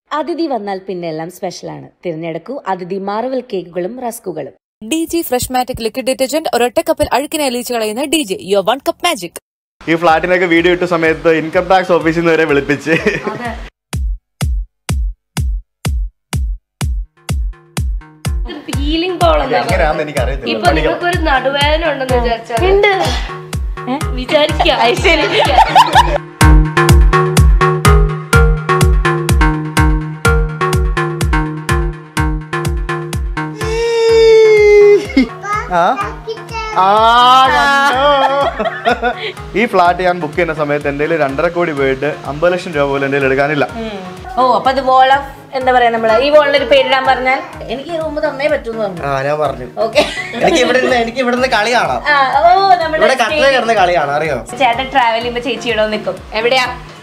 അതിഥി വന്നാൽ പിന്നെ എല്ലാം സ്പെഷ്യലാണ് തിരഞ്ഞെടുക്കൂ അതിഥി മാർവൽ കേക്കുകളും റസ്കുകളും D G freshmatic liquid detergent ഒരൊറ്റ കപ്പിൽ അഴുക്കിനെ അലിയിച്ച് കളയുന്ന D J your one cup magic ഈ ഫ്ലാറ്റിനൊക്കെ വീഡിയോ ഇട്ട സമയത്ത് ഇൻകം ടാക്സ് ഓഫീസിൽ നിന്ന് വരെ വിളിപ്പിച്ച് ഫീലിംഗ് പോളം എങ്ങനെയാണെന്ന് എനിക്ക് അറിയത്തില്ല ഇപ്പൊ നിങ്ങൾക്കൊരു നടുവേദന ഉണ്ടെന്ന് വിചാരിച്ചാൽ വിചാരിക്കാം ആ? ആ, കണ്ടോ? ഈ ഫ്ലാറ്റ് ഞാൻ ബുക്ക് ചെയ്യുന്ന സമയത്ത് എന്റെ കയ്യിൽ രണ്ടര കോടി പോയിട്ട് അമ്പത് ലക്ഷം രൂപ പോലും എന്റെ കയ്യിൽ എടുക്കാനില്ല ഓ അപ്പൊ അത് വോൾ ഓഫ് എന്താ പറയാ നമ്മള് ഈ വോളിന് ഒരു പേരിടാൻ പറഞ്ഞാൽ എനിക്ക് ഈ റൂം തന്നേ പറ്റൂന്ന് പറഞ്ഞു ആ ഞാൻ പറഞ്ഞു ഓക്കെ എനിക്ക് ഇവിടെ ഇരുന്ന് എനിക്ക് ഇവിടെ നിന്ന് കളി കാണാം ഓ നമ്മുടെ ഇവിടെ കട്ടില കിടന്ന് കളി കാണാം അറിയോ ചേട്ടൻ ട്രാവൽ ചെയ്യുമ്പോ ചേച്ചി ഇടോ നിൽക്കും എവിടെയാ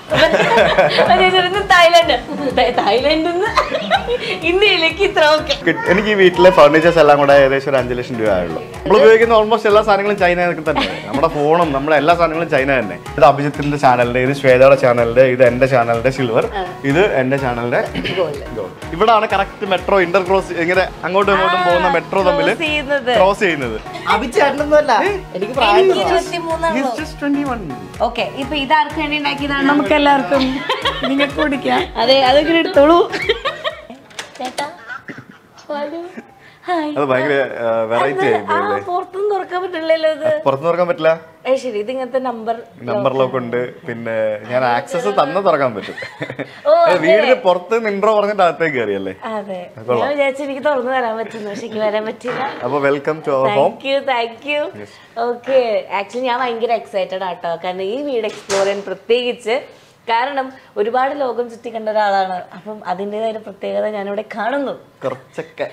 തായ്ലൻഡ് തായ്ലൻഡ് ഇന്ത്യയിലേക്ക് ഇത്ര ഓക്കെ കിട്ട്- എനിക്ക് ഈ വീട്ടിലെ ഫർണിച്ചേഴ്സ് എല്ലാം കൂടെ ഏകദേശം ഒരു അഞ്ച് ലക്ഷം രൂപ ആയുള്ളൂ നമ്മൾ ഉപയോഗിക്കുന്ന ഓൾമോസ്റ്റ് എല്ലാ സാധനങ്ങളും ചൈന തന്നെ നമ്മുടെ ഫോണും നമ്മുടെ എല്ലാ സാധനങ്ങളും ചൈന തന്നെ ഇത് അഭിജിത്തിന്റെ ചാനലിന്റെ ഇത് ശ്വേതയുടെ ചാനലിന്റെ ഇത് എന്റെ ചാനലിന്റെ സിൽവർ ഇത് എന്റെ ചാനലിന്റെ ഗോൾഡ് ഇവിടാണ് കറക്റ്റ് മെട്രോ ഇന്റർ ക്രോസ് ഇങ്ങനെ അങ്ങോട്ടും ഇങ്ങോട്ടും പോകുന്ന മെട്രോ തമ്മിൽ ചെയ്യുന്നത് ക്രോസ് ചെയ്യുന്നത് അഭിചേട്ടനൊന്നുമല്ല എനിക്ക് പ്രായം He's just 21. ഓക്കെ ഇപ്പൊ ഇത് ആർക്ക് വേണ്ടി ഉണ്ടാക്കിയതാണ് നമുക്ക് എല്ലാവർക്കും നിങ്ങൾക്ക് കുടിക്കാം അതെ അതൊക്കെ എടുത്തോളൂ ചേട്ടാ ഹായ് അത് ഭയങ്കര വെറൈറ്റി ആയി ആ പുറത്തൊന്നും തുറക്കാൻ പറ്റില്ലല്ലോ ഇത് പുറത്തു തുറക്കാൻ പറ്റില്ല ഏ ശരി ഇത് ഇങ്ങനത്തെ നമ്പർ നമ്പർ ലോക്ക് ഉണ്ട് പിന്നെ ഞാൻ ആക്സസ് തന്നെ തുറക്കാൻ പറ്റും ഓ, അത് വീടിന് പുറത്ത് നിன்றോ പറഞ്ഞിട്ട് അകത്തേക്ക് കയറിയല്ലേ അതെ ഞാൻ വിചാരിച്ചു എനിക്ക് തുറന്നു തരാൻ പറ്റുന്നു പക്ഷെ എനിക്ക് വരാൻ പറ്റില്ല അപ്പൊ welcome to our home thank you thank you okay actually ഞാൻ ഭയങ്കര എക്സൈറ്റഡ് ആട്ടോ കാരണം ഈ വീട് എക്സ്പ്ലോർ ചെയ്യാൻ പ്രത്യേകിച്ച് കാരണം ഒരുപാട് ലോകം ചുറ്റി കണ്ട ഒരാളാണ് അപ്പം അതിൻ്റെതായ ഒരു പ്രത്യേകത ഞാനിവിടെ കാണുന്നു കുറച്ചൊക്കെ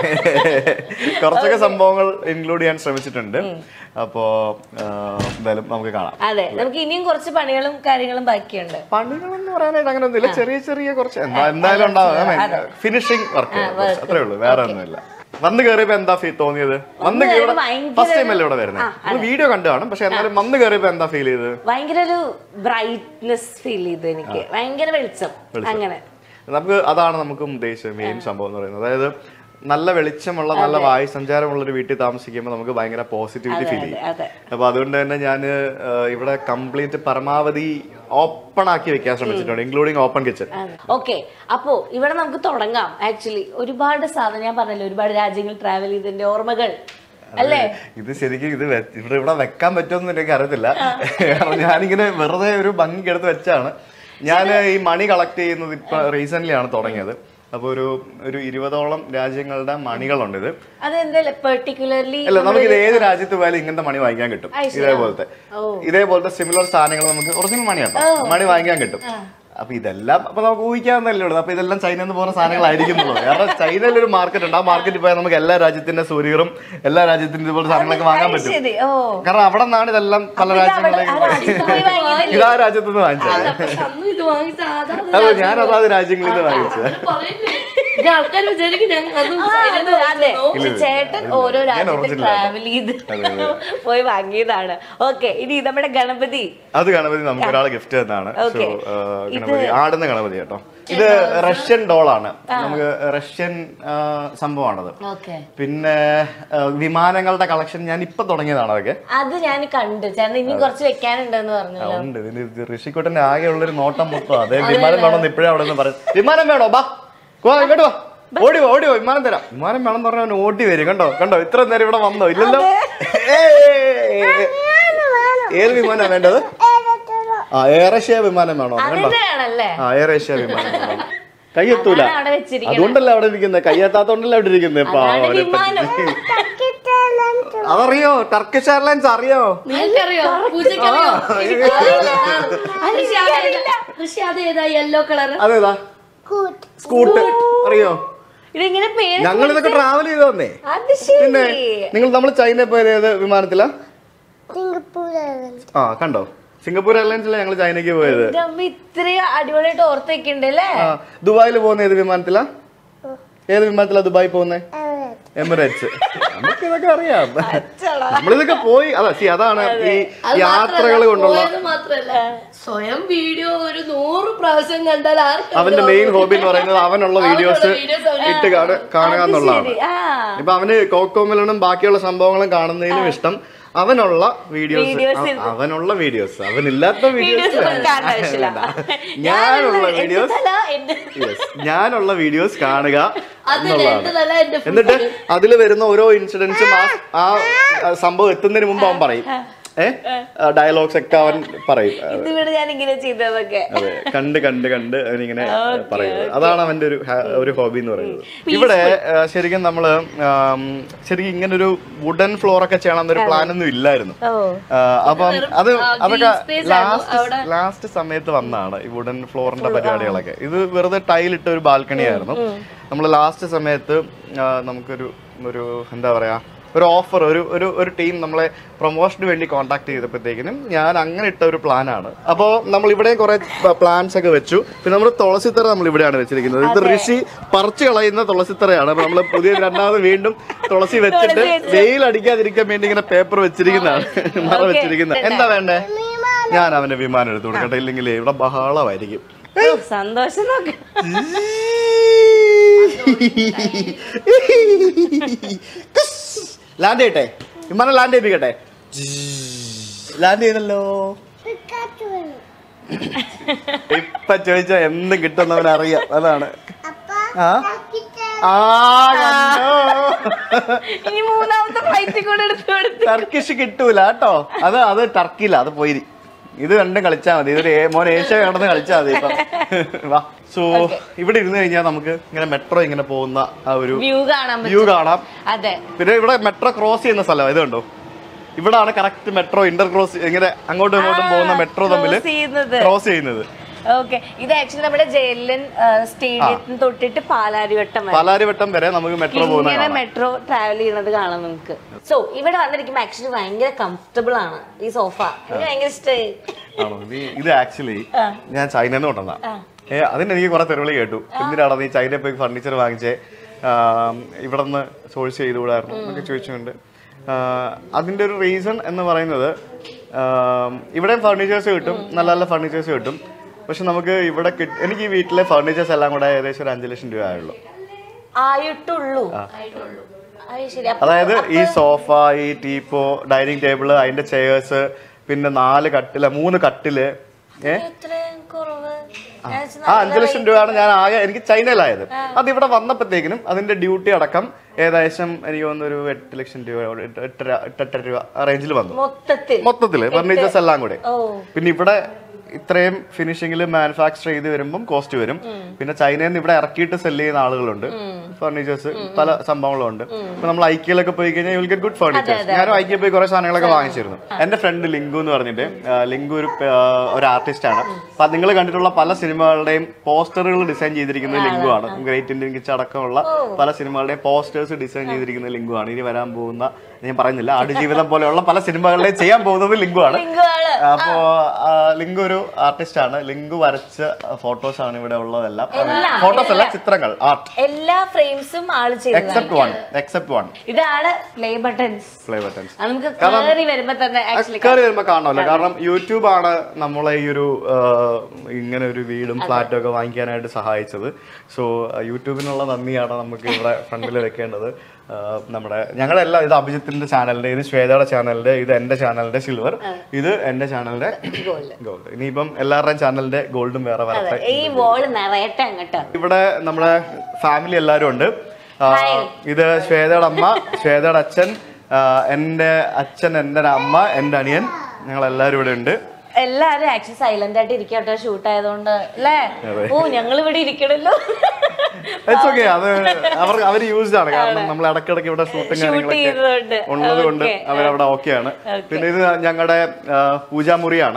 കുറച്ചൊക്കെ സംഭവങ്ങൾ ഇൻക്ലൂഡ് ചെയ്യാൻ ശ്രമിച്ചിട്ടുണ്ട് അപ്പോ ആ, എന്തായാലും നമുക്ക് കാണാം അതെ നമുക്ക് ഇനിയും കുറച്ച് പണികളും കാര്യങ്ങളും ബാക്കിയുണ്ട് പണികളെന്ന് പറയാനായിട്ട് അങ്ങനെ ഒന്നുമില്ല ചെറിയ ചെറിയ കുറച്ച് എന്താ എന്തായാലും ഉണ്ടാവും ഫിനിഷിംഗ് വർക്ക് അത്രേ ഉള്ളൂ വേറെ ഒന്നുമില്ല വന്ന് കയറിയപ്പോ എന്താ ഫീൽ തോന്നിയത് വന്ന് കയറിയപ്പോ ഭയങ്കര ഫസ്റ്റ് ടൈം അല്ലേ ഇവിടെ വരുന്നത് വീഡിയോ കണ്ടു കാണും പക്ഷെ എന്നാലും വന്ന് കയറിയപ്പോ എന്താ ഫീൽ ചെയ്തത് ഭയങ്കര ഒരു ബ്രൈറ്റ്നെസ് ഫീൽ ചെയ്തു എനിക്ക് ഭയങ്കര വെളിച്ചം അങ്ങനെ നമുക്ക് അതാണ് നമുക്ക് ഉദ്ദേശിച്ചത് മെയിൻ സംഭവം എന്ന് പറയുന്നത് അതായത് നല്ല വെളിച്ചമുള്ള നല്ല വായു സഞ്ചാരമുള്ള ഒരു വീട്ടിൽ താമസിക്കുമ്പോൾ നമുക്ക് ഭയങ്കര പോസിറ്റിവിറ്റി ഫീൽ ചെയ്യും അതെ അപ്പൊ അതുകൊണ്ട് തന്നെ ഞാൻ ഇവിടെ കംപ്ലീറ്റ് പരമാവധി ഓപ്പൺ ആക്കി വെക്കാൻ ശ്രമിച്ചിട്ടുണ്ട് ഇൻക്ലൂഡിങ് ഓപ്പൺ കിച്ചൺ ഓക്കെ അപ്പോ ഇവിടെ നമുക്ക് തുടങ്ങാം ആക്ച്വലി ഒരുപാട് സാധനം ഞാൻ പറഞ്ഞല്ലോ ഒരുപാട് രാജ്യങ്ങൾ ട്രാവൽ ചെയ്തതിന്റെ ഓർമ്മകൾ അല്ലേ ഇത് ശരിക്കും ഇത് വെ- ഇവിടെ ഇവിടെ വെക്കാൻ പറ്റുമെന്ന് എനിക്ക് അറിയത്തില്ല കാരണം ഞാനിങ്ങനെ വെറുതെ ഒരു ഭംഗിക്ക് എടുത്ത് വെച്ചാണ് ഞാൻ ഈ മണി കളക്ട് ചെയ്യുന്നത് ഇപ്പൊ റീസെന്റ് ആണ് തുടങ്ങിയത് അപ്പൊ ഒരു ഒരു ഇരുപതോളം രാജ്യങ്ങളുടെ മണികളുണ്ട് ഇത് അതെന്താ പെർട്ടിക്കുലർലി അല്ല നമുക്ക് ഇത് ഏത് രാജ്യത്ത് പോയാലും ഇങ്ങനത്തെ മണി വാങ്ങിക്കാൻ കിട്ടും ഇതേപോലത്തെ ഇതേപോലത്തെ സിമിലർ സാധനങ്ങൾ നമുക്ക് ഒറിജിനൽ മണിയാണ് മണി വാങ്ങിക്കാൻ കിട്ടും അപ്പൊ ഇതെല്ലാം അപ്പൊ നമുക്ക് ഊഹിക്കാവുന്നല്ലേ ഉള്ളൂ അപ്പൊ ഇതെല്ലാം ചൈനയിൽ നിന്ന് പോകുന്ന സാധനങ്ങളായിരിക്കുന്നുള്ളൂ കാരണം ചൈനയിൽ ഒരു മാർക്കറ്റ് ഉണ്ട് ആ മാർക്കറ്റിൽ പോയാൽ നമുക്ക് എല്ലാ രാജ്യത്തിന്റെ സൂര്യറും എല്ലാ രാജ്യത്തിന്റെ ഇതുപോലെ സാധനങ്ങളൊക്കെ വാങ്ങാൻ പറ്റും ശരി ഓ കാരണം അവിടെ നിന്നാണ് ഇതെല്ലാം പല രാജ്യങ്ങളിലേക്ക് രാജ്യത്ത് പോയി വാങ്ങിയതല്ലേ? ഇതാ രാജ്യത്ത് നിന്ന് വാങ്ങിച്ചത് അന്ന് ഇത് വാങ്ങി സാധാരണ അതെ ഞാൻ അതാത് രാജ്യങ്ങളിൽ നിന്ന് വാങ്ങിച്ചത് ഇത് ആൾക്കാർ വിചാരിക്കും ഞാൻ അതും ആ, silent അതെ, അതെ. ഇല്ല, ഇല്ല. ചേട്ടൻ ഇല്ല. ഓരോ ഞാൻ രാജ്യത്ത് original ട്രാവൽ ചെയ്ത് പോയി വാങ്ങിയതാണ് ഓക്കെ ഇനി നമ്മുടെ ഗണപതി അത് ഗണപതി നമുക്ക് ഒരാൾ ഗിഫ്റ്റ് തന്നാണ് സോ Okay. ഗണപതി ആടുന്ന ഗണപതി കേട്ടോ ഇത് റഷ്യൻ ഡോളാണ് നമുക്ക് റഷ്യൻ ആ, സംഭവമാണത് ഓക്കെ പിന്നെ ആ, വിമാനങ്ങളുടെ കളക്ഷൻ ഞാൻ ഇപ്പൊ തുടങ്ങിയതാണ് അതൊക്കെ അത് ഞാൻ കണ്ടു ചേട്ടൻ ഇനി കുറച്ച് വെക്കാനുണ്ടെന്ന് പറഞ്ഞു ആ, ഉണ്ട് ഇതിന് ഇത് ഋഷിക്കുട്ടന്റെ ആകെയുള്ള ഒരു നോട്ടം മൊത്തം അതെ വിമാനം വേണമെന്ന് ഇപ്പോഴേ അവിടെ നിന്ന് പറയും വിമാനം വേണോ ബാ വാ ഇങ്ങോട്ട് വാ ഓടി വാ ഓടി വാ വിമാനം തരാം വിമാനം വേണം എന്ന് പറഞ്ഞാൽ അവൻ ഓടി വരും കണ്ടോ കണ്ടോ ഇത്ര നേരം ഇവിടെ വന്നോ ഇല്ലല്ലോ ഏയ്. ഏത് വിമാനാ വേണ്ടത് ആ എയർ ഏഷ്യ വിമാനം വേണോ കണ്ടോ അതിന്റെയാണല്ലേ ആ എയർ ഏഷ്യ വിമാനം വേണം കയ്യെത്തൂല അതാണ് അവിടെ വെച്ചിരിക്കുന്നത്. അതുകൊണ്ടല്ല അവിടെ ഇരിക്കുന്നത് കയ്യെത്താത്തോണ്ടല്ല അവിടെ ഇരിക്കുന്നത് അതാണ് വിമാനം. അതറിയോ ടർക്കിഷ് എയർലൈൻസ് അറിയോ നിങ്ങൾക്കറിയോ പൂജക്കറിയോ കൃഷി അതേതാ കൃഷി അതേതാ യെല്ലോ കളർ അതേതാ സ്കൂട്ട് അറിയോ ഇതിങ്ങനെ പേര് ഞങ്ങൾ ഇതൊക്കെ ട്രാവൽ ചെയ്ത് വന്നേ അത് ശരി പിന്നെ നിങ്ങൾ നമ്മൾ ചൈനയിൽ പോയത് ഏത് വിമാനത്തിലാ ആ കണ്ടോ സിംഗപ്പൂർ എയർലൈൻസിലാണ് ഞങ്ങൾ ചൈനയ്ക്ക് പോയത് എന്റെ അമ്മ ഇത്രയും അടിപൊളിയായിട്ട് ഓർത്ത് വെക്കണ്ടല്ലേ ആ ദുബായിൽ പോകുന്ന ഏത് വിമാനത്തിലാ ഏത് വിമാനത്തിലാ ദുബായ് പോകുന്നേ എമിറേറ്റ്സ് നമുക്ക് ഇതൊക്കെ അറിയാം നമ്മളിതൊക്കെ പോയി അതാ സി അതാണ് ഈ അത് യാത്രകൾ മാത്രല്ല, കൊണ്ടുള്ള പോയത് മാത്രല്ല സ്വയം വീഡിയോ ഒരു നൂറ് പ്രാവശ്യം കണ്ടാൽ ആർക്കും അവന്റെ മെയിൻ ഹോബി എന്ന് പറയുന്നത് അവനുള്ള വീഡിയോസ് videos അവന് ഇട്ട് കാണ- കാണുക എന്നുള്ളതാണ് ശരി. ആ ഇപ്പൊ അവന് കോക്കോമലനും ബാക്കിയുള്ള സംഭവങ്ങളും കാണുന്നതിനും ഇഷ്ടം അവനുള്ള വീഡിയോസ് Videos ഇത്. അവനുള്ള വീഡിയോസ് അവനില്ലാത്ത വീഡിയോസ് വീഡിയോസ് കാണാൻ ആവശ്യമില്ല ഞാനുള്ള എന്റെ വീഡിയോസ് തല എന്റെ ഞാനുള്ള വീഡിയോസ് കാണുക അതിൽ എന്നുള്ളതാണ് എന്റെ തല എന്റെ എന്നിട്ട് അതിൽ വരുന്ന ഓരോ ഇൻസിഡൻസും ആ ആ സംഭവം എത്തുന്നതിന് മുമ്പ് അവൻ പറയും ഏ ഡയലോഗ്സ് ഒക്കെ അവൻ പറയും ഇതിവിടെ ഞാൻ ഇങ്ങനെ ചെയ്തതൊക്കെ അതെ കണ്ട് കണ്ട് കണ്ട് അവനിങ്ങനെ പറയുന്നത് അതാണ് അവന്റെ ഒരു ഹാ- ഒരു ഹോബി എന്ന് പറയുന്നത് ഇവിടെ ആ, ശരിക്കും നമ്മള് ആം, ശരിക്കും ഇങ്ങനെ ഒരു വുഡൻ ഫ്ലോർ ഒക്കെ ചെയ്യണം എന്നൊരു പ്ലാൻ ഒന്നും ഇല്ലായിരുന്നു ഓ ആ, അപ്പം അത് അതൊക്കെ space ലാസ്റ്റ് ലാസ്റ്റ് സമയത്ത് വന്നാണ് ഈ വുഡൻ ഫ്ലോറിന്റെ പരിപാടികളൊക്കെ ഇത് വെറുതെ ടൈലിട്ട ഒരു ബാൽക്കണി ആയിരുന്നു നമ്മൾ ലാസ്റ്റ് സമയത്ത് ആ, നമുക്കൊരു ഒരു എന്താ പറയാ ഒരു ഓഫർ ഒരു ഒരു ഒരു ടീം നമ്മളെ പ്രൊമോഷന് വേണ്ടി കോൺടാക്ട് ചെയ്തപ്പോഴത്തേക്കിനും ഞാൻ അങ്ങനെ ഇട്ട ഒരു പ്ലാനാണ് അപ്പോൾ നമ്മൾ ഇവിടെ കുറെ പ്ലാൻസ് ഒക്കെ വെച്ചു പിന്നെ നമ്മൾ തുളസിത്തറ നമ്മൾ ഇവിടെയാണ് വെച്ചിരിക്കുന്നത് ഇത് ഋഷി പറിച്ചു കളയുന്ന തുളസിത്തറയാണ് അപ്പൊ നമ്മൾ പുതിയ രണ്ടാമത് വീണ്ടും തുളസി വെച്ചിട്ട് വെയിൽ അടിക്കാതിരിക്കാൻ വേണ്ടി ഇങ്ങനെ പേപ്പർ വെച്ചിരിക്കുന്നതാണ് മറ വെച്ചിരിക്കുന്നത് എന്താ വേണ്ടേ ഞാൻ അവന്റെ വിമാനം എടുത്തു കൊടുക്കട്ടെ ഇല്ലെങ്കിൽ ഇവിടെ ബഹളമായിരിക്കും ഓ, സന്തോഷം നോക്ക് ലാൻഡ് ചെയ്യട്ടെ വിമാനം ലാൻഡ് ചെയ്യിപ്പിക്കട്ടെ ലാൻഡ് ചെയ്തല്ലോ ഇപ്പൊ ചോദിച്ച എന്തും കിട്ടുന്നവൻ അറിയാം അതാണ് ആ ആ, കണ്ടോ? ഇനി മൂന്നാമത്തെ ഫ്ലൈറ്റിൽ കൂടെ എടുത്തു കൊടുത്ത് ടർക്കിഷ് കിട്ടൂല കേട്ടോ അത് അത് ടർക്കിയില്ല അത് പോയി ഇത് രണ്ടും കളിച്ചാ മതി ഇതൊരു ഏ- മോൻ ഏഷ്യ കടന്ന് കളിച്ചാ മതി ഇപ്പൊ വാ സോ ഇവിടെ ഇരുന്ന് കഴിഞ്ഞാൽ നമുക്ക് ഇങ്ങനെ മെട്രോ ഇങ്ങനെ പോകുന്ന ആ ഒരു വ്യൂ കാണാൻ വ്യൂ പറ്റും കാണാം അതെ പിന്നെ ഇവിടെ മെട്രോ ക്രോസ് ചെയ്യുന്ന സ്ഥലം ഇത് കണ്ടോ ഇവിടാണ് കറക്റ്റ് മെട്രോ ഇന്റർ ക്രോസ് ഇങ്ങനെ അങ്ങോട്ടും ഇങ്ങോട്ടും പോകുന്ന മെട്രോ തമ്മിൽ cross ചെയ്യുന്നത്. ക്രോസ് ചെയ്യുന്നത് ഓക്കെ ഇത് ആക്ച്വലി നമ്മുടെ ജയിലൻ സ്റ്റേഡിയത്തിന് തൊട്ടിട്ട് പാലാരിവട്ടം വരെ പാലാരിവട്ടം വരെ നമുക്ക് മെട്രോ പോകുന്ന ഇങ്ങനെ കാണാം മെട്രോ ട്രാവൽ ചെയ്യുന്നത് കാണാം നമുക്ക് സോ ഇവിടെ വന്നിരിക്കുമ്പോൾ ആക്ച്വലി ഭയങ്കര കംഫർട്ടബിൾ ആണ് ഈ സോഫ എനിക്ക് ഭയങ്കര ഇഷ്ടമായി ആണോ ഇത് ഇത് ആക്ച്വലി ഞാൻ ചൈനയിൽ നിന്ന് കൊണ്ടുവന്നാ ഏ അതിന് എനിക്ക് കുറെ തെരുവിളി കേട്ടു എന്തിനാണ് നീ ചൈനയിൽ പോയി ഫർണിച്ചർ വാങ്ങിച്ചേ ആം, ഇവിടെ നിന്ന് സോഴ്സ് ചെയ്തുകൂടായിരുന്നു എന്നൊക്കെ ചോദിച്ചുകൊണ്ട് ആ, അതിന്റെ ഒരു റീസൺ എന്ന് പറയുന്നത് ആം, ഇവിടെയും ഫർണിച്ചേഴ്സ് കിട്ടും നല്ല നല്ല ഫർണിച്ചേഴ്സ് കിട്ടും പക്ഷെ നമുക്ക് ഇവിടെ കിട്ട- എനിക്ക് ഈ വീട്ടിലെ ഫർണിച്ചേഴ്സ് എല്ലാം കൂടെ ഏകദേശം ഒരു അഞ്ച് ലക്ഷം രൂപ ആയുള്ളൂ ആയിട്ടുള്ളൂ അത് ശരി അപ്പൊ അതായത് ഈ സോഫ ഈ ടീപ്പോ ഡൈനിങ് ടേബിള് അതിന്റെ ചെയേഴ്സ് പിന്നെ നാല് കട്ടില് മൂന്ന് കട്ടില് ഏ ഇത്രയും കുറവ് ഞാൻ വിചാരിച്ചു ആ അഞ്ചു ലക്ഷം രൂപയാണ് ഞാൻ ആകെ എനിക്ക് ചൈനയിലായത് അത് ഇവിടെ വന്നപ്പോഴത്തേക്കിനും അതിന്റെ ഡ്യൂട്ടി അടക്കം ഏകദേശം എനിക്ക് തോന്നുന്നു ഒരു എട്ട് ലക്ഷം രൂപ എട്ട് എട്ടര എട്ടെട്ടര രൂപ ആ റേഞ്ചിൽ വന്നു മൊത്തത്തിൽ മൊത്തത്തില് ഫർണിച്ചേഴ്സ് എല്ലാം കൂടെ ഓ പിന്നെ ഇവിടെ ഇത്രയും ഫിനിഷിംഗിൽ മാനുഫാക്ചർ ചെയ്ത് വരുമ്പം കോസ്റ്റ് വരും പിന്നെ ചൈനയിൽ നിന്ന് ഇവിടെ ഇറക്കിയിട്ട് സെല് ചെയ്യുന്ന ആളുകളുണ്ട് ഫർണിച്ചേഴ്സ് പല സംഭവങ്ങളും ഉണ്ട് ഇപ്പൊ നമ്മൾ ഐക്യയിലൊക്കെ പോയി കഴിഞ്ഞാൽ യുൽ ഗെറ്റ് ഗുഡ് ഫർണിച്ചേഴ്സ് ഞാനും ഐക്യ പോയി കുറെ സാധനങ്ങളൊക്കെ വാങ്ങിച്ചിരുന്നു എന്റെ ഫ്രണ്ട് ലിങ്കു എന്ന് പറഞ്ഞിട്ട് ആ, ലിങ്കു ഒരു ആ, ഒരു ആർട്ടിസ്റ്റ് ആണ് അപ്പൊ നിങ്ങൾ കണ്ടിട്ടുള്ള പല സിനിമകളുടെയും പോസ്റ്ററുകൾ ഡിസൈൻ ചെയ്തിരിക്കുന്നത് ലിങ്കു ആണ് ഗ്രേറ്റ് ഇന്ത്യൻ കിച്ച് അടക്കമുള്ള പല സിനിമകളുടെയും പോസ്റ്റേഴ്സ് ഡിസൈൻ ചെയ്തിരിക്കുന്ന ലിങ്കു ആണ് ഇനി വരാൻ പോകുന്ന ഞാൻ പറയുന്നില്ല ആടുജീവിതം പോലെയുള്ള പല സിനിമകളിലെയും ചെയ്യാൻ പോകുന്നത് ലിങ്കു ആണ് ലിങ്കുകള് അപ്പോ ആ, ലിങ്കു ഒരു ആർട്ടിസ്റ്റ് ആണ് ലിങ്കു വരച്ച ഫോട്ടോസ് ആണ് ഇവിടെ ഉള്ളതെല്ലാം ഫോട്ടോസ് അല്ല ചിത്രങ്ങൾ ആർട്ട് എല്ലാ ഫ്രെയിംസും ആള് ചെയ്തതാണ് എക്സെപ്റ്റ് വൺ എക്സെപ്റ്റ് വൺ ഇതാണ് പ്ലേ ബട്ടൺസ് പ്ലേ ബട്ടൺസ് അത് നമുക്ക് കയറി വരുമ്പോ തന്നെ ആക്ച്വലി കയറി വരുമ്പോ കാണുമല്ലോ കാരണം യൂട്യൂബ് ആണ് നമ്മളെ ഈ ഒരു ആ, ഇങ്ങനെ ഒരു വീടും ഫ്ലാറ്റും ഒക്കെ വാങ്ങിക്കാനായിട്ട് സഹായിച്ചത് സോ യൂട്യൂബിനുള്ള നന്ദിയാണ് നമുക്ക് ഇവിടെ ഫ്രണ്ടിൽ വെക്കേണ്ടത് ആ, നമ്മുടെ ഞങ്ങളെല്ലാം ഇത് അഭിജിത്തിന്റെ ചാനലിന്റെ ഇത് ശ്വേതയുടെ ചാനലിന്റെ ഇത് എന്റെ ചാനലിന്റെ സിൽവർ ഇത് എന്റെ ചാനലിന്റെ ഗോൾഡ് ഇനിയിപ്പം എല്ലാവരുടെയും ചാനലിന്റെ ഗോൾഡും വേറെ വരട്ടെ ഈ വോള് നിറയട്ടെ അങ്ങോട്ട് ഇവിടെ നമ്മുടെ ഫാമിലി എല്ലാവരും ഉണ്ട് ആ, ഇത് ശ്വേതയുടെ അമ്മ ശ്വേതയുടെ അച്ഛൻ ആ, എൻ്റെ അച്ഛൻ എൻ്റെ അമ്മ എൻ്റെ അനിയൻ ഞങ്ങൾ എല്ലാവരും ഇവിടെ ഉണ്ട് എല്ലാരും ആക്ച്വലി സൈലന്റ് ആയിട്ട് ഇരിക്കട്ടെ ഷൂട്ട് ആയതുകൊണ്ട് അല്ലേ ഓ ഞങ്ങൾ ഇവിടെ ഇരിക്കണല്ലോ ഇറ്റ്സ് ഓക്കെ അത് അവർ അവർ യൂസ്ഡ് ആണ് കാരണം നമ്മൾ ഇടയ്ക്കിടയ്ക്ക് ഇവിടെ ഷൂട്ടും ചെയ്തതുകൊണ്ട്. കാര്യങ്ങളൊക്കെ ഉള്ളത് കൊണ്ട് Okay. അവരവിടെ ഓക്കെയാണ് പിന്നെ ഇത് ഞങ്ങളുടെ പൂജാമുറിയാണ്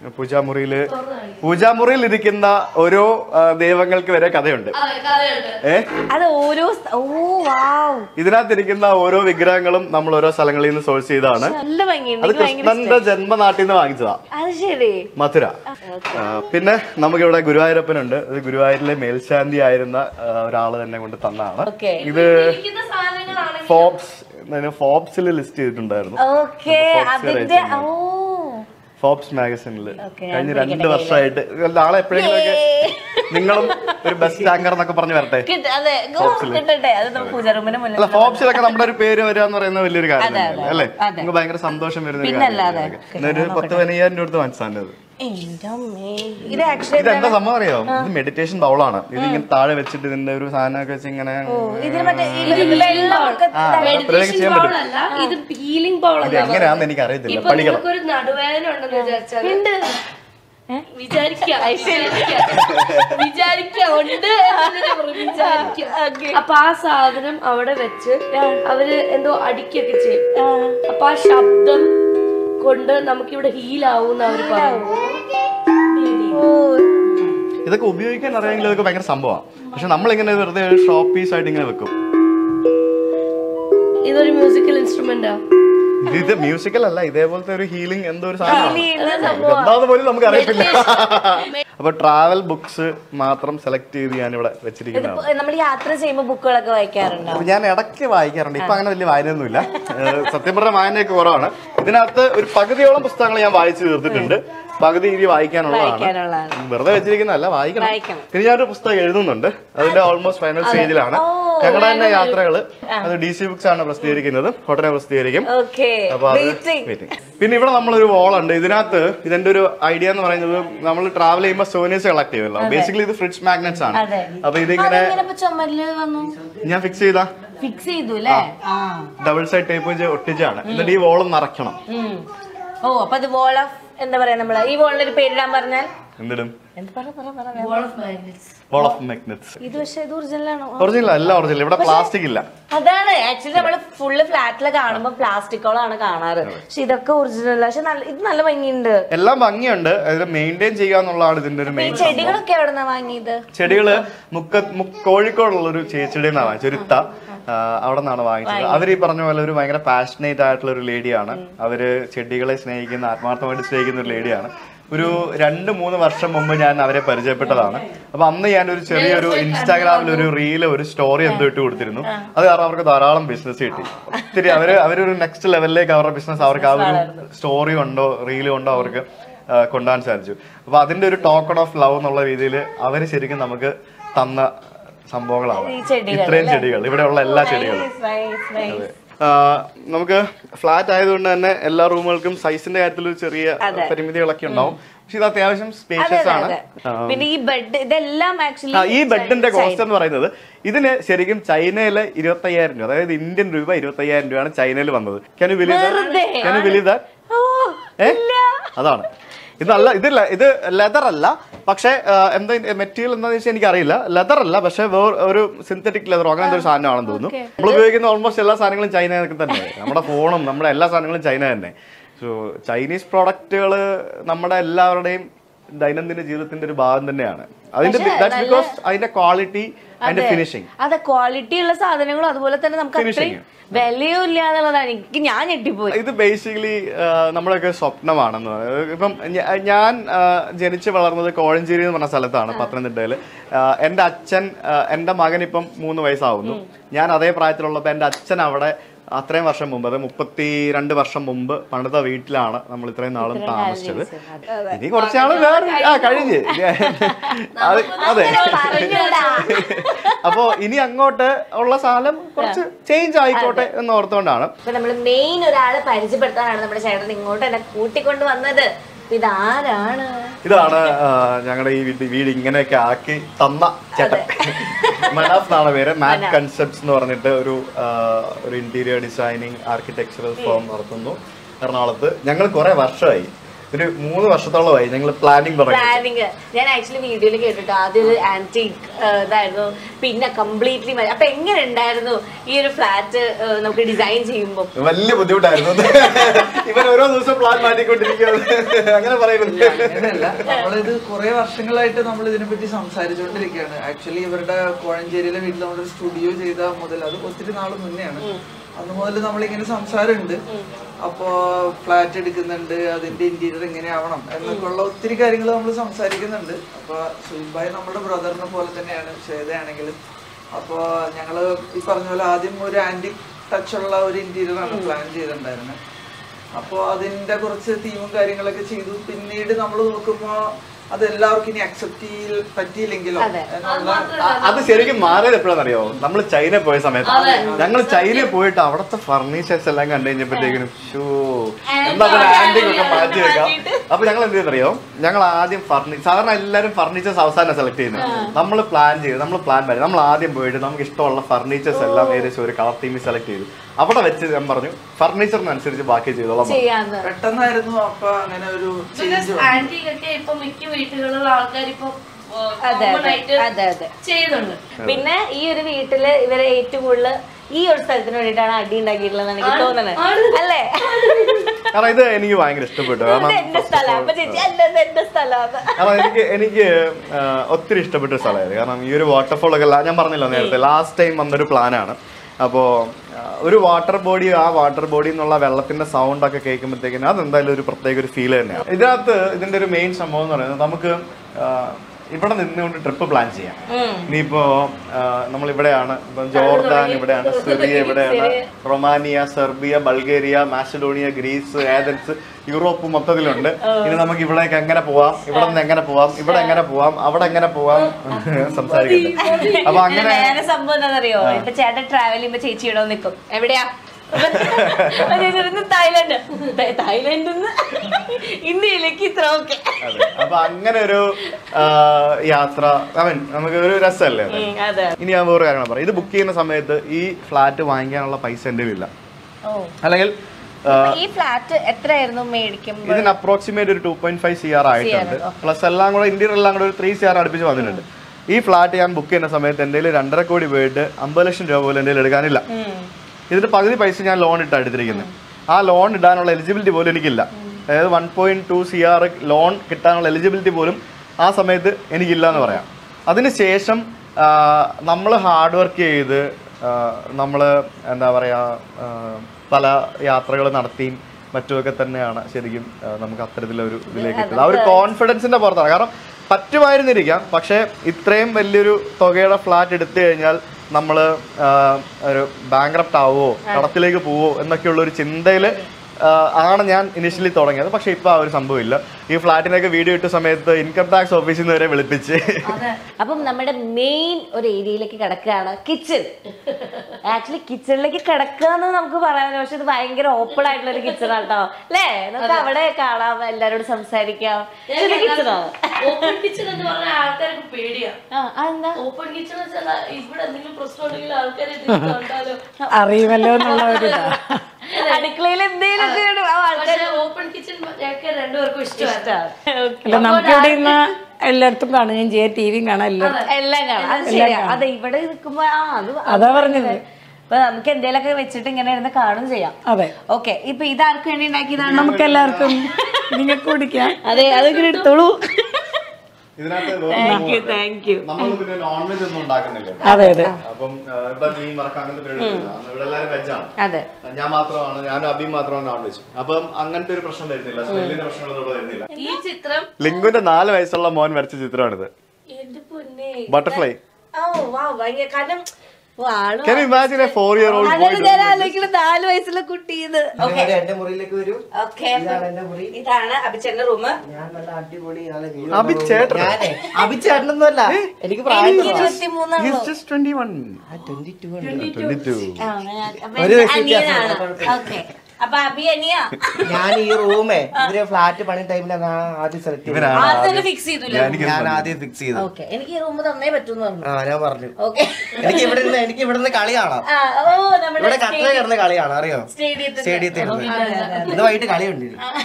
പൂജാമുറിയില് പൂജാമുറിയിൽ ഇരിക്കുന്ന ഓരോ ആ, ദൈവങ്ങൾക്ക് വരെ കഥയുണ്ട് അതെ കഥയുണ്ട് ഏ അത് ഓരോ സ്- ഓ വാവ് ഇതിനകത്തിരിക്കുന്ന ഓരോ വിഗ്രഹങ്ങളും നമ്മൾ ഓരോ സ്ഥലങ്ങളിൽ നിന്ന് സോഴ്സ് ചെയ്തതാണ് നല്ല ഭംഗിയുണ്ട് അത് എനിക്ക് ഭയങ്കര കൃഷ്ണന്റെ ജന്മനാട്ടിൽ നിന്ന് വാങ്ങിച്ചതാ അത് ശരി മധുര ആ, പിന്നെ നമുക്കിവിടെ ഗുരുവായൂരപ്പനുണ്ട് ഇത് ഗുരുവായൂരിലെ മേൽശാന്തി ആയിരുന്ന ആ, ഒരാള് തന്നെ കൊണ്ട് തന്നതാണ് ഓക്കെ ഇത് ഇരിക്കുന്ന സാധനങ്ങളാണ് ഫോബ്സ് ഫോബ്സിൽ ലിസ്റ്റ് ചെയ്തിട്ടുണ്ടായിരുന്നു ഓക്കെ Fox അതിന്റെ Racing. ഓ ഫോബ്സ് മാഗസിനിൽ Okay, കഴിഞ്ഞ ഞാൻ രണ്ട് വർഷമായിട്ട് നാളെ എപ്പോഴെങ്കിലും ഒക്കെ നിങ്ങളും ഒരു ബെസ്റ്റ് ആങ്കർ എന്നൊക്കെ പറഞ്ഞു വരട്ടെ കിട്ട അതെ ഗോ, കിട്ടട്ടെ അത് നമുക്ക് പൂജ റൂമിന് മുന്നിൽ അല്ല ഫോബ്സിലൊക്കെ നമ്മുടെ ഒരു പേര് വരിക എന്ന് പറയുന്നത് വലിയൊരു കാര്യം അതെ, തന്നെയല്ലേ അതെ, അല്ലേ അതെ. നമുക്ക് ഭയങ്കര സന്തോഷം വരുന്ന ഒരു പിന്നല്ലാതെ. കാര്യം ഒരു പത്ത് പതിനയ്യായിരം രൂപ എടുത്ത് വാങ്ങിച്ചത് എന്റെ അമ്മേ ഇത് ആക്ച്വലി ഇത് എന്താ സംഭവം അറിയോ ഇത് മെഡിറ്റേഷൻ ബൗളാണ് ഇത് ഇങ്ങനെ താഴെ വെച്ചിട്ട് ഇതിന്റെ ഒരു സാധനമൊക്കെ വെച്ച് ഇങ്ങനെ ഇതിന് മറ്റേ ഈ വെള്ളമൊക്കെ ആ, അത്രയൊക്കെ ചെയ്യാൻ പറ്റും അല്ല ഇത് ഹീലിംഗ് ബൗൾ ഇത് എങ്ങനെയാണെന്ന് എനിക്ക് അറിയത്തില്ല ഇപ്പൊ പഠിക്കണം നിങ്ങൾക്ക് ഒരു നടുവേദന ഉണ്ടെന്ന് വിചാരിച്ചാൽ ഉണ്ട് വിചാരിക്കാം വിചാരിക്കാം ഉണ്ട് എന്നല്ലേ പറയൂ, വിചാരിക്കാം അപ്പൊ ആ സാധനം അവിടെ വെച്ച് അവര് എന്തോ അടിക്കൊക്കെ ചെയ്യും അപ്പൊ ആ ശബ്ദം കൊണ്ട് നമുക്കിവിടെ ഹീലാവും അവര് പറയും ഇതൊക്കെ ഉപയോഗിക്കാൻ അറിയാമെങ്കിൽ ഇതൊക്കെ ഭയങ്കര സംഭവമാണ് പക്ഷെ നമ്മളിങ്ങനെ വെറുതെ ഒരു ഷോപ്പ് പീസ് ആയിട്ട് ഇങ്ങനെ വെക്കും ഇതൊരു മ്യൂസിക്കൽ ഇൻസ്ട്രുമെന്റാ ഇത് മ്യൂസിക്കൽ അല്ല ഇതേപോലത്തെ ഒരു ഹീലിംഗ് എന്തോ ഒരു സാധനമാണ് ചെയ്യുന്ന എന്താന്ന് പോലും നമുക്ക് അറിയത്തില്ല അപ്പൊ ട്രാവൽ ബുക്സ് മാത്രം സെലക്ട് ചെയ്ത് ഞാൻ ഇവിടെ വെച്ചിരിക്കുന്നതാണ് നമ്മൾ യാത്ര ചെയ്യുമ്പോ ബുക്കുകളൊക്കെ വായിക്കാറുണ്ടോ അപ്പൊ ഞാൻ ഇടയ്ക്ക് വായിക്കാറുണ്ട് ഇപ്പൊ അങ്ങനെ വലിയ വായനയൊന്നുമില്ല ഏഹ് സത്യം പറഞ്ഞ വായനയൊക്കെ കുറവാണ് ഇതിനകത്ത് ഒരു പകുതിയോളം പുസ്തകങ്ങൾ ഞാൻ വായിച്ചു തീർത്തിട്ടുണ്ട് പകുതി ഇനി വായിക്കാനുള്ളതാണ് വായിക്കാനുള്ളതാണ് വെറുതെ വെച്ചിരിക്കുന്നതല്ല വായിക്കണം വായിക്കണം. പിന്നെ ഞാനൊരു പുസ്തകം എഴുതുന്നുണ്ട് അതിന്റെ ഓൾമോസ്റ്റ് ഫൈനൽ സ്റ്റേജിലാണ് ഞങ്ങളുടെ തന്നെ യാത്രകള് അത് ഡി സി ബുക്സ് ആണ് പ്രസിദ്ധീകരിക്കുന്നത് ഉടനെ പ്രസിദ്ധീകരിക്കും ഓക്കെ അപ്പൊ അത് waiting. പിന്നെ ഇവിടെ നമ്മളൊരു വാളുണ്ട് ഇതിനകത്ത് ഇതിന്റെ ഒരു ഐഡിയ എന്ന് പറയുന്നത് നമ്മൾ ട്രാവൽ ചെയ്യുമ്പോൾ സോനീസ് കളക്ട് ചെയ്യുമല്ലോ ബേസിക്കലി ഇത് ഫ്രിഡ്ജ് മാഗ്നറ്റ്സ് ആണ് അതെ. അപ്പൊ ഇതിങ്ങനെ അതെങ്ങനെ ചുമരില് വന്നു ഞാൻ ഫിക്സ് ചെയ്താ ഫിക്സ് ചെയ്തു അല്ലേ ആ ഡബിൾ സൈഡ് ടേപ്പ് വെച്ച് ഒട്ടിച്ചാണ് എന്നിട്ട് ഈ വോളും നിറയ്ക്കണം ഉം. ഓ അപ്പൊ അത് വോൾ ഓഫ് എന്താ പറയാ നമ്മള് ഈ വോളിന്റെ ഒരു പേരിടാൻ പറഞ്ഞാൽ എന്തിടും എന്ത് പറ പറ പറ വോൾ ഓഫ് മാഗ്നറ്റ്സ് ഇത് പക്ഷെ ഇത് ഒറിജിനലാണോ ഒറിജിനൽ അല്ല ഒറിജിനൽ ഇവിടെ പ്ലാസ്റ്റിക് ഇല്ല അതാണ് ആക്ച്വലി നമ്മള് ഫുള്ള് ഫ്ലാറ്റില് കാണുമ്പോ പ്ലാസ്റ്റിക്കോളാണ് കാണാറ് പക്ഷെ ഇതൊക്കെ ഒറിജിനൽ പക്ഷെ നല്ല ഇത് നല്ല ഭംഗിയുണ്ട് എല്ലാം ഭംഗിയുണ്ട് അത് മെയിൻറ്റെയിൻ ചെയ്യുക എന്നുള്ളതാണ് ഇതിന്റെ ഒരു ഈ മെയിൻ ചെടികളൊക്കെ എവിടെന്നാ വാങ്ങിയത് ചെടികള് മുക്ക മു- കോഴിക്കോടുള്ള ഒരു ചേച്ചിയുടെ നിന്നാണ് വാങ്ങിച്ചത് ചുരുത്ത അവിടെ നിന്നാണ് വാങ്ങിച്ചത് അവർ ഈ പറഞ്ഞ പോലെ ഒരു ഭയങ്കര പാഷനേറ്റ് ആയിട്ടുള്ള ഒരു ലേഡിയാണ് അവര് ചെടികളെ സ്നേഹിക്കുന്ന ആത്മാർത്ഥമായിട്ട് സ്നേഹിക്കുന്ന ഒരു ലേഡിയാണ് ഒരു രണ്ട് മൂന്ന് വർഷം മുമ്പ് ഞാൻ അവരെ പരിചയപ്പെട്ടതാണ് അപ്പൊ അന്ന് ഞാൻ ഒരു ചെറിയൊരു ഇൻസ്റ്റാഗ്രാമിൽ ഒരു റീല് ഒരു സ്റ്റോറി എന്തോ ഇട്ട് കൊടുത്തിരുന്നു അത് കാരണം അവർക്ക് ധാരാളം ബിസിനസ് കിട്ടി ഒത്തിരി അവര് അവരൊരു നെക്സ്റ്റ് ലെവലിലേക്ക് അവരുടെ ബിസിനസ് അവർക്ക് ആ ഒരു സ്റ്റോറി കൊണ്ടോ റീല് കൊണ്ടോ അവർക്ക് ആ, കൊണ്ടുപോകാൻ സാധിച്ചു അപ്പൊ അതിന്റെ ഒരു ടോക്കൺ ഓഫ് ലവ് എന്നുള്ള രീതിയിൽ അവര് ശരിക്കും നമുക്ക് തന്ന സംഭവങ്ങളാണ് ഈ ചെടികൾ ഇത്രയും ചെടികൾ ഇവിടെയുള്ള എല്ലാ ചെടികളും Nice, nice, nice. ആ, നമുക്ക് ഫ്ലാറ്റ് ആയതുകൊണ്ട് തന്നെ എല്ലാ റൂമുകൾക്കും സൈസിന്റെ കാര്യത്തിൽ ഒരു ചെറിയ പരിമിതികളൊക്കെ ഉണ്ടാവും പക്ഷെ ഇത് അത്യാവശ്യം അതെ, സ്പേഷ്യസ് അതെ, ആണ് അതെ. പിന്നെ ഈ ബെഡ് ഇതെല്ലാം ആക്ച്വലി ആ, ഈ ബെഡിന്റെ കോസ്റ്റ് എന്ന് പറയുന്നത് ഇതിന് ശരിക്കും ചൈനയിലെ ഇരുപത്തി അയ്യായിരം രൂപ അതായത് ഇന്ത്യൻ രൂപ ഇരുപത്തി അയ്യായിരം രൂപയാണ് ചൈനയിൽ വന്നത് ക്യാൻ യു ബിലീവ് വെറുതെ? ക്യാൻ യു ബിലീവ് ഏ അതാണ് ഇതല്ല ഇത് ല- ഇത് ലെതർ അല്ല പക്ഷെ എന്താ മെറ്റീരിയൽ എന്താണെന്ന് വെച്ചാൽ എനിക്ക് അറിയില്ല ലെതർ അല്ല പക്ഷെ വേറെ ഒരു സിന്തറ്റിക് ലെതറോ അങ്ങനത്തെ ഒരു സാധനമാണെന്ന് തോന്നുന്നു നമ്മൾ ഉപയോഗിക്കുന്ന ഓൾമോസ്റ്റ് എല്ലാ സാധനങ്ങളും ചൈനയൊക്കെ തന്നെ നമ്മുടെ ഫോണും നമ്മുടെ എല്ലാ സാധനങ്ങളും ചൈന തന്നെ സോ ചൈനീസ് പ്രോഡക്റ്റുകൾ നമ്മുടെ എല്ലാവരുടെയും ദൈനംദിന ജീവിതത്തിന്റെ ഒരു ഭാഗം തന്നെയാണ് അതിന്റെ ദാറ്റ്സ് ബിക്കോസ് അതിന്റെ ക്വാളിറ്റി അതിന്റെ ഫിനിഷിങ് അതെ ക്വാളിറ്റി ഉള്ള സാധനങ്ങളും അതുപോലെ തന്നെ നമുക്ക് Finishing. അത്രയും വിലയും ഇല്ല എന്നുള്ളതാണ് എനിക്ക് ഞാൻ ഞെട്ടിപ്പോയി ഇത് ബേസിക്കലി നമ്മുടെയൊക്കെ സ്വപ്നമാണെന്ന് പറയുന്നത് ഇപ്പം ഞ- ഞാൻ ആ, ജനിച്ച് വളർന്നത് കോഴഞ്ചേരി എന്ന് പറഞ്ഞ സ്ഥലത്താണ് പത്തനംതിട്ടയിൽ എൻ്റെ അച്ഛൻ ആ, എൻ്റെ മകൻ ഇപ്പം മൂന്ന് വയസ്സാവുന്നു ഞാൻ അതേ പ്രായത്തിലുള്ളപ്പോൾ എൻ്റെ അച്ഛൻ അവിടെ അത്രയും വർഷം മുമ്പ് അത് മുപ്പത്തി രണ്ട് വർഷം മുമ്പ് പണിത വീട്ടിലാണ് നമ്മൾ ഇത്രയും നാളും താമസിച്ചത് ഇനി കുറച്ചാള് വേറെ ആ കഴിഞ്ഞ് അത് അതെ അപ്പോ ഇനി അങ്ങോട്ട് ഉള്ള സാധനം കുറച്ച് ചേഞ്ച് ആയിക്കോട്ടെ എന്ന് ഓർത്തുകൊണ്ടാണ് അപ്പൊ നമ്മള് മെയിൻ ഒരാളെ പരിചയപ്പെടുത്താനാണ് നമ്മുടെ ചേട്ടൻ ഇങ്ങോട്ട് എന്നെ കൂട്ടിക്കൊണ്ട് വന്നത് അപ്പൊ ഇതാരാണ് ഇതാണ് ആ, ഞങ്ങളുടെ ഈ വീട് വീട് ഇങ്ങനെയൊക്കെ ആക്കി തന്ന ചേട്ടൻ മനാഫ് എന്നാണ് പേര് മാറ്റ് കൺസെപ്റ്റ്സ് എന്ന് പറഞ്ഞിട്ട് ഒരു ആ, ഒരു ഇന്റീരിയർ ഡിസൈനിങ് ആർക്കിടെക്ചറൽ ഫോം നടത്തുന്നു എറണാകുളത്ത് ഞങ്ങൾ കുറെ വർഷമായി ഒരു മൂന്ന് വർഷത്തോളമായി ഞങ്ങൾ പ്ലാനിങ് തുടങ്ങി പ്ലാനിങ് ഞാൻ ആക്ച്വലി വീഡിയോയിൽ കേട്ടിട്ട് ആദ്യം ഒരു ആന്റിക് ഇതായിരുന്നു പിന്നെ കംപ്ലീറ്റ്ലി അപ്പൊ എങ്ങനെ ഉണ്ടായിരുന്നു ഈ ഒരു ഫ്ലാറ്റ് നമുക്ക് ഡിസൈൻ ചെയ്യുമ്പോൾ വലിയ ബുദ്ധിമുട്ടായിരുന്നു ഇവൻ ഓരോ ദിവസം പ്ലാൻ മാറ്റിക്കൊണ്ടിരിക്കുകയാണ് അങ്ങനെ പറയുന്നത് അങ്ങനെയല്ല നമ്മളിത് കുറെ വർഷങ്ങളായിട്ട് നമ്മൾ ഇതിനെപ്പറ്റി സംസാരിച്ചുകൊണ്ടിരിക്കുകയാണ് ആക്ച്വലി ഇവരുടെ കോഴഞ്ചേരിയിലെ വീട്ടിൽ നമ്മളൊരു സ്റ്റുഡിയോ ചെയ്ത മുതൽ അത് ഒത്തിരി നാൾ മുന്നെയാണ് അന്ന് മുതൽ നമ്മളിങ്ങനെ സംസാരമുണ്ട് അപ്പോ ഫ്ലാറ്റ് എടുക്കുന്നുണ്ട് അതിന്റെ ഇന്റീരിയർ എങ്ങനെ ആവണം എന്നൊക്കെ ഉള്ള ഒത്തിരി കാര്യങ്ങൾ നമ്മൾ സംസാരിക്കുന്നുണ്ട് അപ്പൊ സുൽഭായ് നമ്മുടെ ബ്രദറിനെ പോലെ തന്നെയാണ് ശ്വേതയാണെങ്കിലും അപ്പോ ഞങ്ങള് ഈ പറഞ്ഞ പോലെ ആദ്യം ഒരു ആന്റി ടച്ച് ഉള്ള ഒരു ഇന്റീരിയർ ആണ് പ്ലാൻ ചെയ്തിട്ടുണ്ടായിരുന്നത് അപ്പോൾ അതിന്റെ കുറച്ച് തീമും കാര്യങ്ങളൊക്കെ ചെയ്തു പിന്നീട് നമ്മൾ നോക്കുമ്പോ അത് എല്ലാവർക്കും ഇനി അക്സെപ്റ്റ് ചെയ്യ പറ്റിയില്ലെങ്കിലോ എന്നുള്ള അ- അത് ശരിക്കും മാറിയത് എപ്പോഴാണെന്നറിയോ നമ്മൾ ചൈന പോയ സമയത്ത് ഞങ്ങൾ ചൈനയിൽ പോയിട്ട് അവിടുത്തെ ഫർണിച്ചേഴ്സ് എല്ലാം കണ്ടു കഴിഞ്ഞപ്പോഴത്തേക്കിനും ഷൂ എന്താ ആന്റിക് ഒക്കെ മാറ്റി വെക്കാം അപ്പൊ ഞങ്ങൾ എന്ത് ചെയ്തറിയോ ഞങ്ങൾ ആദ്യം ഫർണി സാധാരണ എല്ലാവരും ഫർണിച്ചേഴ്സ് അവസാനം സെലക്ട് ചെയ്യുന്നത് നമ്മൾ പ്ലാൻ ചെയ്തു നമ്മൾ പ്ലാൻ ചെയ്തു നമ്മൾ ആദ്യം പോയിട്ട് നമുക്ക് ഇഷ്ടമുള്ള ഫർണിച്ചേഴ്സ് എല്ലാം ഏകദേശം ഒരു കളർ തീമിൽ സെലക്ട് ചെയ്തു അവിടെ വെച്ച് ഞാൻ പറഞ്ഞു ഫർണിച്ചറിനനുസരിച്ച് ബാക്കി ചെയ്തോളാം പറഞ്ഞു. ചെയ്യാന്ന് പെട്ടെന്നായിരുന്നു അപ്പൊ അങ്ങനെ ഒരു ചേഞ്ച് ആന്റിക് ഒക്കെ ഇപ്പൊ മിക്ക വീട്ടുകളിലുള്ള ആൾക്കാർ ഇപ്പൊ അതെ common ആയിട്ട് അതെ അതെ ചെയ്യുന്നുണ്ട് പിന്നെ ഈ ഒരു വീട്ടില് ഇവരെ ഏറ്റവും കൂടുതൽ ഈ ഒരു സ്ഥലത്തിന് വേണ്ടിയിട്ടാണ് അടി ഉണ്ടാക്കിയിട്ടുള്ളതെന്ന് എനിക്ക് തോന്നുന്നത് അല്ലേ കാരണം ഇത് എനിക്ക് ഭയങ്കര ഇഷ്ടപ്പെട്ടു കാരണം ഇത് എന്റെ സ്ഥലം അപ്പൊ ചേച്ചി അല്ല ഇത് എന്റെ സ്ഥലമാണ് കാരണം എനിക്ക് എനിക്ക് ആ, ഒത്തിരി ഇഷ്ടപ്പെട്ട ഒരു സ്ഥലമായിരുന്നു കാരണം ഈ ഒരു വാട്ടർഫോൾ ഒക്കെ ലാ- ഞാൻ പറഞ്ഞല്ലോ നേരത്തെ ലാസ്റ്റ് ടൈം വന്നൊരു പ്ലാനാണ് അപ്പോൾ ഒരു വാട്ടർ ബോഡി ആ വാട്ടർ ബോഡി എന്നുള്ള വെള്ളത്തിന്റെ സൗണ്ട് ഒക്കെ കേൾക്കുമ്പോഴത്തേക്കിനും അതെന്തായാലും ഒരു പ്രത്യേക ഒരു ഫീൽ തന്നെയാണ് ഇതിനകത്ത് ഇതിന്റെ ഒരു മെയിൻ സംഭവം എന്ന് പറയുന്നത് നമുക്ക് ആ, ഇവിടെ നിന്നുകൊണ്ട് ട്രിപ്പ് പ്ലാൻ ചെയ്യാം ഇനിയിപ്പോ നമ്മൾ ഇവിടെയാണ് ഇപ്പം ജോർദാൻ ഇവിടെയാണ് സിറിയ ഇവിടെയാണ് Romania Serbia Bulgaria Macedonia Greece Athens Europe മൊത്തത്തിലുണ്ട് ഇനി നമുക്ക് ഇവിടേക്ക് എങ്ങനെ പോവാം ഇവിടെ നിന്ന് എങ്ങനെ പോവാം ഇവിടെ എങ്ങനെ പോവാം അവിടെ എങ്ങനെ പോവാം സംസാരിക്കുന്നത് അപ്പൊ ഇതിന് അങ്ങനെ വേറെ സംഭവം എന്താണെന്നറിയോ ഇപ്പൊ ചേട്ടൻ ട്രാവൽ ചെയ്യുമ്പോ ചേച്ചി ഇവിടെ വന്ന് നിൽക്കും എവിടെയാ അപ്പൊ ചേച്ചി പറയുന്നു, തായ്ലൻഡ് ത- തായ്ലൻഡിൽ നിന്ന് ഇന്ത്യയിലേക്ക് ഇത്ര ഓക്കെ അതെ. അപ്പൊ അങ്ങനെ ഒരു ആ, യാത്ര ഐ മീൻ നമുക്ക് ഒരു രസമല്ലേ അത് അതെ ഇനി ഞാൻ വേറെ കാര്യങ്ങൾ പറയാം ഇത് ബുക്ക് ചെയ്യുന്ന സമയത്ത് ഈ ഫ്ലാറ്റ് വാങ്ങിക്കാനുള്ള പൈസ എൻ്റെ ഇല്ല ഓ അല്ലെങ്കിൽ ആ, അപ്പൊ ഈ ഫ്ലാറ്റ് എത്രയായിരുന്നു മേടിക്കുമ്പോ ഇതിന് അപ്രോക്സിമേറ്റ് ഒരു two point five C R ആയിട്ടുണ്ട് പ്ലസ് എല്ലാം കൂടെ ഇന്ത്യയിൽ എല്ലാം കൂടെ ഒരു ത്രീ സി ആർ അടുപ്പിച്ച് വന്നിട്ടുണ്ട് ഈ ഫ്ലാറ്റ് ഞാൻ ബുക്ക് ചെയ്യുന്ന സമയത്ത് എൻ്റെ കയ്യിൽ രണ്ടര കോടി പോയിട്ട് അമ്പത് ലക്ഷം രൂപ പോലും എൻ്റെ കയ്യിൽ എടുക്കാനില്ല ഇതിന്റെ പകുതി പൈസ ഞാൻ ലോൺ ഇട്ടാണ് എടുത്തിരിക്കുന്നത് ആ ലോൺ ഇടാനുള്ള എലിജിബിലിറ്റി പോലും എനിക്കില്ല അതായത് one point two C R loan കിട്ടാനുള്ള എലിജിബിലിറ്റി പോലും ആ സമയത്ത് എനിക്കില്ല എന്ന് പറയാം അതിനുശേഷം നമ്മൾ ഹാർഡ് വർക്ക് ചെയ്ത് നമ്മൾ എന്താ പറയുക പല യാത്രകൾ നടത്തിയും മറ്റുമൊക്കെ തന്നെയാണ് ശരിക്കും ആ, നമുക്ക് അത്തരത്തിലൊരു ഇതിലേക്ക് എത്തുന്നത് ആ ഒരു കോൺഫിഡൻസിന്റെ പുറത്താണ് കാരണം പറ്റുമായിരുന്നിരിക്കാം പക്ഷേ ഇത്രയും വലിയൊരു തുകയുടെ ഫ്ലാറ്റ് എടുത്തു കഴിഞ്ഞാൽ നമ്മൾ ഒരു ബാങ്ക്രപ്റ്റ് ആവുമോ കടത്തിലേക്ക് പോവോ എന്നൊക്കെയുള്ള ഒരു ചിന്തയിൽ ആണ് ഞാൻ ഇനിഷ്യലി തുടങ്ങിയത് പക്ഷെ ഇപ്പൊ ആ ഒരു സംഭവമില്ല ഈ ഫ്ലാറ്റിനൊക്കെ വീഡിയോ ഇട്ട സമയത്ത് ഇൻകം ടാക്സ് ഓഫീസിൽ നിന്ന് വരെ വിളിപ്പിച്ച് അപ്പം നമ്മുടെ മെയിൻ ഒരു ഏരിയയിലേക്ക് കിടക്കുകയാണ് കിച്ചൺ ആക്ച്വലി കിച്ചണിലേക്ക് കിടക്കുക എന്ന് നമുക്ക് പറയാൻ പക്ഷെ ഇത് ഭയങ്കര ഓപ്പൺ ആയിട്ടുള്ള ഒരു കിച്ചൺ ആട്ടോ അല്ലേ നമുക്ക് അവിടെ കാണാം എല്ലാരോടും സംസാരിക്കാം കിച്ചണാണ് ഓപ്പൺ കിച്ചൺ എന്ന് പറഞ്ഞാൽ ആൾക്കാർക്ക് പേടിയാ ആ അതെന്താ ഓപ്പൺ കിച്ചൺ വെച്ചാൽ ഇവിടെ എന്തെങ്കിലും പ്രശ്നം ഉണ്ടെങ്കിൽ ആൾക്കാരെ കണ്ടാലോ അറിയുമല്ലോ എന്നുള്ള ഒരു ഇതാ. അടുക്കളയിൽ എന്തെങ്കിലും ഇടും. ആ ആൾക്കാര് പക്ഷെ ഓപ്പൺ കിച്ചൺ ഞങ്ങൾക്ക് രണ്ടുപേർക്കും ഇഷ്ടമാണ് ഇഷ്ടാണ്. അല്ല നമുക്ക് ഇവിടെ ഇന്ന് എല്ലായിടത്തും കാണുകയും ചെയ്യാം ടി വിയും കാണാം എല്ലായിടത്തും എല്ലാം കാണാം അത് ശരിയാ അതെ ഇവിടെ നിൽക്കുമ്പോ ആ അത് അതാ പറഞ്ഞത് അപ്പൊ നമുക്ക് എന്തേലൊക്കെ വെച്ചിട്ട് ഇങ്ങനെ ഇരുന്ന് കാണും ചെയ്യാം അതെ ഓക്കെ ഇപ്പൊ ഇതാർക്ക് വേണ്ടി ഉണ്ടാക്കിയതാണ് നമുക്ക് എല്ലാവർക്കും നിങ്ങൾക്ക് കുടിക്കാം അതെ അതിങ്ങനെ എടുത്തോളൂ ഇതിനകത്ത് താങ്ക് യു താങ്ക് യു നമ്മൾ പിന്നെ നോൺ വെജ് ഒന്നും ഉണ്ടാക്കുന്നില്ല അതെ അതെ അപ്പം ആ, ഇവിടെ മീൻ വറക്കം അങ്ങനത്തെ പരിപാടിയൊന്നുമില്ല. അന്ന് ഇവിടെ എല്ലാവരും വെജാണ് അതെ ഞാൻ മാത്രമാണ് ഞാനും അബി മാത്രമാണ് നോൺ വെജ് അപ്പം അങ്ങനത്തെ ഒരു പ്രശ്നം വരുന്നില്ല സ്മെല്ലിന്റെ പ്രശ്നങ്ങളൊന്നും ഇവിടെ വരുന്നില്ല ഈ ചിത്രം ലിങ്കുന്റെ നാല് വയസ്സുള്ള മോൻ വരച്ച ചിത്രമാണിത് എന്റെ പൊന്നെ ബട്ടർഫ്ലൈ ഓ വാ ഭയങ്കര കാരണം ഓ, ആള് Can you imagine a four year old boy അതാണ് doing ഞാൻ this? ആലോചിക്കുന്നത് നാല് വയസ്സുള്ള കുട്ടിയത് നിങ്ങൾ എന്റെ മുറിയിലേക്ക് വരൂ ഓക്കെ ഇതാണ് എന്റെ മുറി ഇതാണ് അഭിച്ചേട്ടന്റെ റൂം ഞാൻ നല്ല അടിപൊളി നല്ല view അബി ഉള്ള ചേട്ടൻ. room. ഞാനേ അഭിച്ചേട്ടനൊന്നുമല്ല എനിക്ക് പ്രായം എനിക്ക് കുറവാ. ഇരുപത്തിമൂന്നാണോ He's just 21. ആ, 22 ഉണ്ട്. 22. ആ, ഞാൻ- അപ്പൊ ഒരു എന്റെ വയസ്സ് വ്യത്യാസം അനിയനാണ് ഉണ്ട്. ഓക്കെ അപ്പൊ അബി അനിയ ഞാൻ ഈ റൂമേ ഇവര് ഫ്ലാറ്റ് പണി ടൈമിലാണ് ആദ്യം സെലക്ട് ചെയ്തത് ഇവനാണ് ആദ്യം ആദ്യം- ഫിക്സ് ചെയ്തില്ല ഞാൻ എനിക്ക് ഞാൻ ആദ്യം ഫിക്സ് ചെയ്തു ഓക്കെ എനിക്ക് ഈ റൂം തന്നേ പറ്റൂന്ന് പറഞ്ഞു ആ ഞാൻ പറഞ്ഞു ഓക്കെ എനിക്ക് ഇവിടെ നിന്ന് എനിക്ക് ഇവിടെ നിന്ന് കളി കാണാം ആ ഓ നമ്മുടെ ഇവിടെ കട്ടല കിടന്ന് കളി കാണാം അറിയോ സ്റ്റേഡിയത്തിൽ സ്റ്റേഡിയത്തിൽ ഇരുന്ന്. ഇന്ന് വൈകിട്ട് കളിയുണ്ട് ഇനി.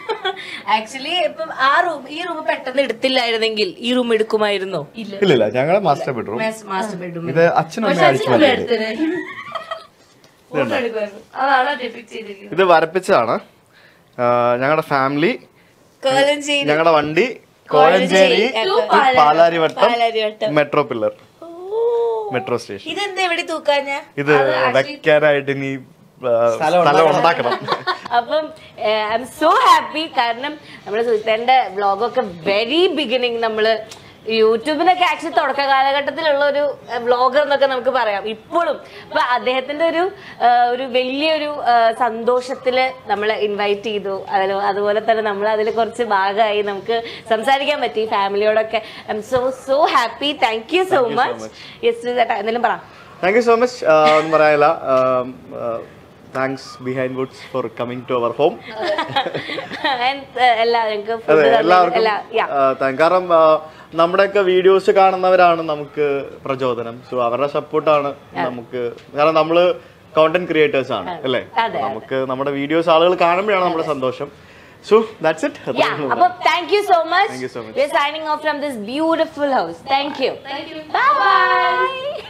ആക്ച്വലി ഇപ്പം ആ റൂം ഈ റൂം പെട്ടെന്ന് എടുത്തില്ലായിരുന്നെങ്കിൽ ഈ റൂം എടുക്കുമായിരുന്നോ ഇല്ലില്ല ഞങ്ങളെ മാസ്റ്റർ ബെഡ്റൂം മാസ്റ്റർ ബെഡ്റൂം ഇത് അച്ഛനും അമ്മയും അടിച്ചു മാറ്റി ഫോട്ടോ എടുക്കുമായിരുന്നു അതാണ് ഡിപ്പിക്ട് ചെയ്തിരിക്കുന്നത് ഇത് വരപ്പിച്ചതാണ് ഞങ്ങളുടെ ഫാമിലി കോലഞ്ചേരി ഞങ്ങളുടെ വണ്ടി Kozhencherry Palarivattom Palarivattom. Metro pillar metro station ഇതെന്താ എവിടെ തൂക്കാഞ്ഞ ഇത് വെക്കാനായിട്ട് ഇനി ആ, സ്ഥലം ഉണ്ടാക്കണം അപ്പം ഐ എം സോ ഹാപ്പി കാരണം നമ്മുടെ സുൽത്താന്റെ വ്ളോഗൊക്കെ വെരി ബിഗിനിങ് നമ്മള് യൂട്യൂബിനൊക്കെ ആക്ച്വലി തുടക്ക കാലഘട്ടത്തിലുള്ള ഒരു വ്ളോഗർ എന്നൊക്കെ നമുക്ക് പറയാം ഇപ്പോഴും അപ്പൊ അദ്ദേഹത്തിന്റെ ഒരു ആ, ഒരു വലിയൊരു ആ, സന്തോഷത്തില് നമ്മളെ ഇൻവൈറ്റ് ചെയ്തു അതിൽ അതുപോലെ തന്നെ നമ്മൾ അതിൽ കുറച്ച് ഭാഗമായി നമുക്ക് സംസാരിക്കാൻ പറ്റി ഫാമിലിയോടൊക്കെ I'm so so happy thank you so much yes എന്തെങ്കിലും പറ താങ്ക് യു സോ മച്ച് ഒന്നും പറയാനില്ല thanks Behindwoods for coming to our home And, uh, എല്ലാവർക്കും അതെ food തന്നതിന് എല്ലാവർക്കും എല്ലാ- yeah. ആ, thank- കാരണം ആ, നമ്മുടെയൊക്കെ വീഡിയോസ് കാണുന്നവരാണ് നമുക്ക് പ്രചോദനം സോ അവരുടെ സപ്പോർട്ടാണ് നമുക്ക് കാരണം നമ്മള് കോണ്ടന്റ് ക്രിയേറ്റേഴ്സ് ആണ് അല്ലേ അതെ, നമുക്ക് നമ്മുടെ വീഡിയോസ് ആളുകൾ കാണുമ്പോഴാണ് നമ്മുടെ സന്തോഷം സോ ദാറ്റ്സ് ഇറ്റ് Yeah, അപ്പൊ thank you so much Thank you so much. We are signing off from this beautiful house thank you bye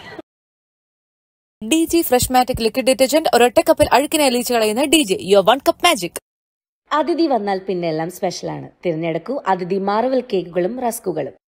D G freshmatic liquid detergent ഒരൊറ്റ കപ്പിൽ അഴുക്കിനെ അലിയിച്ച് കളയുന്ന D J your one cup magic Athithi വന്നാൽ പിന്നെ എല്ലാം സ്പെഷ്യലാണ് തിരഞ്ഞെടുക്കൂ അതിഥി മാർവൽ കേക്കുകളും റസ്കുകളും